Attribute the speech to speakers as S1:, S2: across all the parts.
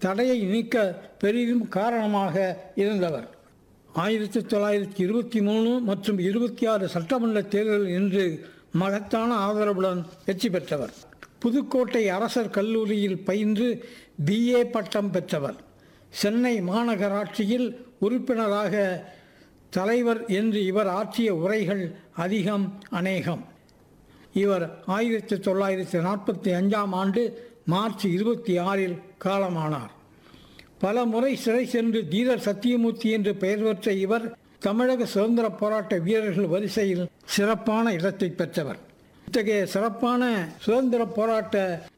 S1: தடையை நீக்க பெரிதும் காரணமாக இருந்தவர் ஆயிரத்தி தொள்ளாயிரத்தி இருபத்தி மூணு மற்றும் இருபத்தி ஆறு சட்டமன்ற தேர்தல் இன்று மகத்தான ஆதரவுடன் வெற்றி பெற்றவர் புதுக்கோட்டை அரசர் கல்லூரியில் பயின்று பிஏ பட்டம் பெற்றவர் சென்னை மாநகராட்சியில் உறுப்பினராக தலைவர் என்று இவர் ஆற்றிய உரைகள் அதிகம் அநேகம் இவர் ஆயிரத்தி தொள்ளாயிரத்தி நாற்பத்தி அஞ்சாம் ஆண்டு மார்ச் இருபத்தி ஆறில் காலமானார் பல முறை சிறை சென்று தீரர் சத்தியமூர்த்தி என்று பெயர் பெற்ற இவர் தமிழக சுதந்திர போராட்ட வீரர்கள் வரிசையில் சிறப்பான இடத்தை பெற்றவர் இத்தகைய சிறப்பான சுதந்திர போராட்ட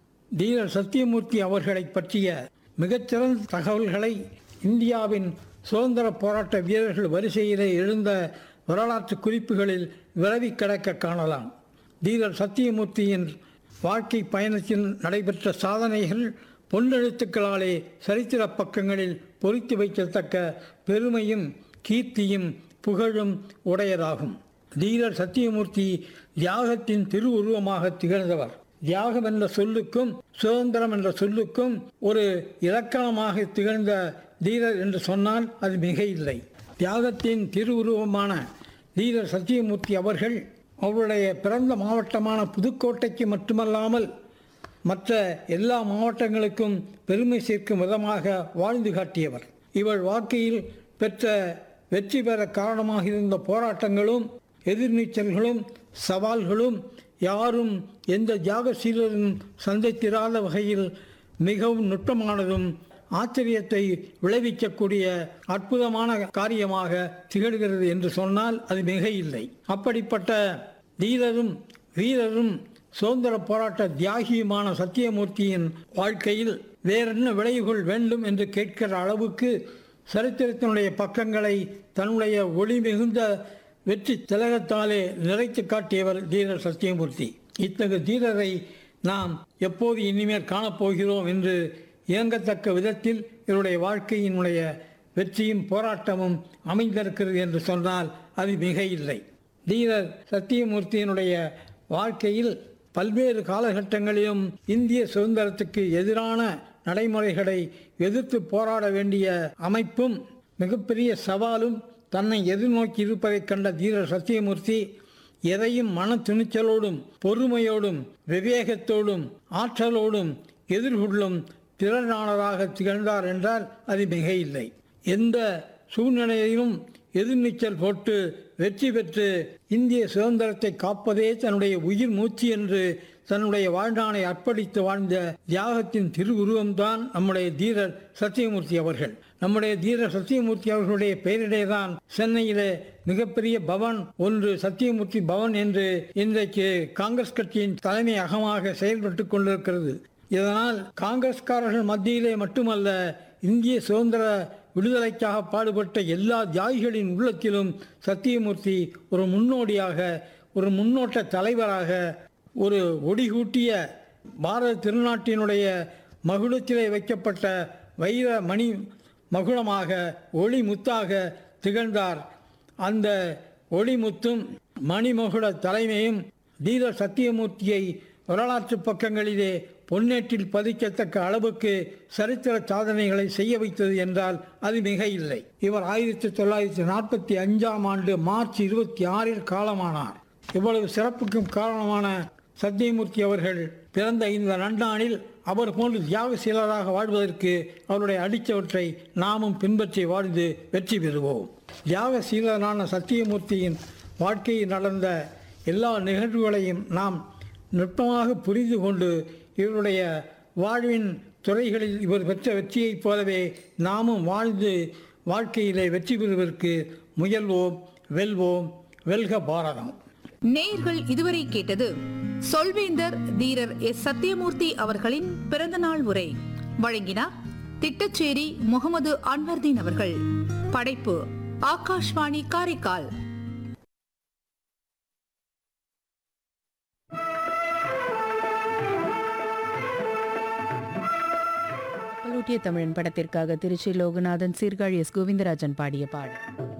S1: தீரர் சத்தியமூர்த்தி அவர்களை பற்றிய மிகச்சிறந்த தகவல்களை இந்தியாவின் சுதந்திர போராட்ட வீரர்கள் வரிசையிலே எழுந்த வரலாற்று குறிப்புகளில் விரவி கிடக்க காணலாம் தீரர் சத்தியமூர்த்தியின் வாழ்க்கை பயணத்தில் நடைபெற்ற சாதனைகள் பொன்னெழுத்துக்களாலே சரித்திர பக்கங்களில் பொறித்து வைக்கத்தக்க பெருமையும் கீர்த்தியும் புகழும் உடையதாகும் தீரர் சத்தியமூர்த்தி தியாகத்தின் திருவுருவமாக திகழ்ந்தவர் தியாகம் என்ற சொல்லுக்கும் சுதந்திரம் என்ற சொல்லுக்கும் ஒரு இலக்கணமாக திகழ்ந்த தீரர் என்று சொன்னால் அது மிக இல்லை தியாகத்தின் திருவுருவமான தீரர் சத்தியமூர்த்தி அவர்கள் அவருடைய பிறந்த மாவட்டமான புதுக்கோட்டைக்கு மட்டுமல்லாமல் மற்ற எல்லா மாவட்டங்களுக்கும் பெருமை சேர்க்கும் விதமாக வாழ்ந்து காட்டியவர் இவர் வாழ்க்கையில் பெற்ற வெற்றி பெற காரணமாக இருந்த போராட்டங்களும் எதிர்நீச்சல்களும் சவால்களும் யாரும் எந்த தியாகசீலரும் சந்தித்திராத வகையில் மிகவும் நுட்பமானதும் ஆச்சரியத்தை விளைவிக்கக்கூடிய அற்புதமான காரியமாக திகழ்கிறது என்று சொன்னால் அது மிக இல்லை அப்படிப்பட்ட தீரரும் வீரரும் சுதந்திர போராட்ட தியாகியுமான சத்தியமூர்த்தியின் வாழ்க்கையில் வேறென்ன விளைவுகள் வேண்டும் என்று கேட்கிற அளவுக்கு சரித்திரத்தினுடைய பக்கங்களை தன்னுடைய ஒளி மிகுந்த வெற்றி திலகத்தாலே நிறைத்து காட்டியவர் தீரர் சத்தியமூர்த்தி இத்தகைய தீரரை நாம் எப்போது இனிமேல் காணப்போகிறோம் என்று இயங்கத்தக்க விதத்தில் இவருடைய வாழ்க்கையினுடைய வெற்றியும் போராட்டமும் அமைந்திருக்கிறது என்று சொன்னால் அது மிக இல்லை தீரர் சத்தியமூர்த்தியினுடைய வாழ்க்கையில் பல்வேறு காலகட்டங்களிலும் இந்திய சுதந்திரத்துக்கு எதிரான நடைமுறைகளை எதிர்த்து போராட வேண்டிய அமைப்பும் மிகப்பெரிய சவாலும் தன்னை எதிர்நோக்கி இருப்பதைக் கண்ட தீரர் சத்தியமூர்த்தி எதையும் மன துணிச்சலோடும் பொறுமையோடும் விவேகத்தோடும் ஆற்றலோடும் எதிர்கொள்ளும் திறனாளராக திகழ்ந்தார் என்றால் அது மிக இல்லை எந்த சூழ்நிலையிலும் எதிர்நீச்சல் போட்டு வெற்றி பெற்று இந்திய சுதந்திரத்தை காப்பதே தன்னுடைய உயிர் மூச்சு என்று தன்னுடைய வாழ்நாளை அர்ப்பணித்து வாழ்ந்த தியாகத்தின் திருவுருவம்தான் நம்முடைய தீரர் சத்தியமூர்த்தி அவர்கள் நம்முடைய தீரர் சத்தியமூர்த்தி அவர்களுடைய பெயரிலே தான் சென்னையிலே மிகப்பெரிய பவன் ஒன்று சத்தியமூர்த்தி பவன் என்று இன்றைக்கு காங்கிரஸ் கட்சியின் தலைமை அகமாக செயல்பட்டு கொண்டிருக்கிறது இதனால் காங்கிரஸ்காரர்கள் மத்தியிலே மட்டுமல்ல இந்திய சுதந்திர விடுதலைக்காக பாடுபட்ட எல்லா தியாகிகளின் உள்ளத்திலும் சத்தியமூர்த்தி ஒரு முன்னோடியாக ஒரு முன்னோட்ட தலைவராக ஒரு ஒடிகூட்டிய பாரத திருநாட்டினுடைய மகுடத்திலே வைக்கப்பட்ட வைர மணி மகுடமாக ஒளி முத்தாக திகழ்ந்தார் அந்த ஒளிமுத்தும் மணிமகுட தலைமையும் தீர சத்தியமூர்த்தியை வரலாற்று பக்கங்களிலே பொன்னேற்றில் பதிக்கத்தக்க அளவுக்கு சரித்திர சாதனைகளை செய்ய வைத்தது என்றால் அது மிக இல்லை இவர் ஆயிரத்தி தொள்ளாயிரத்தி நாற்பத்தி அஞ்சாம் ஆண்டு மார்ச் இருபத்தி ஆறில் காலமானார் இவ்வளவு சிறப்புக்கும் காரணமான சத்தியமூர்த்தி அவர்கள் பிறந்த இந்த நன்னாளில் அவர் போன்று தியாகசீலராக வாழ்வதற்கு அவருடைய அடித்தவற்றை நாமும் பின்பற்றி வாழ்ந்து வெற்றி பெறுவோம் தியாகசீலரான சத்தியமூர்த்தியின் வாழ்க்கையில் நடந்த எல்லா நிகழ்வுகளையும் நாம் நுட்பமாக புரிந்து கொண்டு இவருடைய வாழ்வின் துறைகளில் இவர் பெற்ற வெற்றியைப் போலவே நாமும் வாழ்ந்து வாழ்க்கையிலே வெற்றி பெறுவதற்கு முயல்வோம் வெல்வோம் வெல்க பாரதம்
S2: நேயர்கள் இதுவரை கேட்டது சொல்வேந்தர் தீரர் எஸ் சத்தியமூர்த்தி அவர்களின் பிறந்தநாள் உரை வழங்கினார் திட்டச்சேரி முகமது அன்வர்தீன் அவர்கள் படைப்பு ஆகாஷ்வாணி காரைக்கால்
S3: கப்பலூட்டிய தமிழன் படத்திற்காக திருச்சி லோகநாதன் சீர்காழி எஸ் கோவிந்தராஜன் பாடிய பாடல்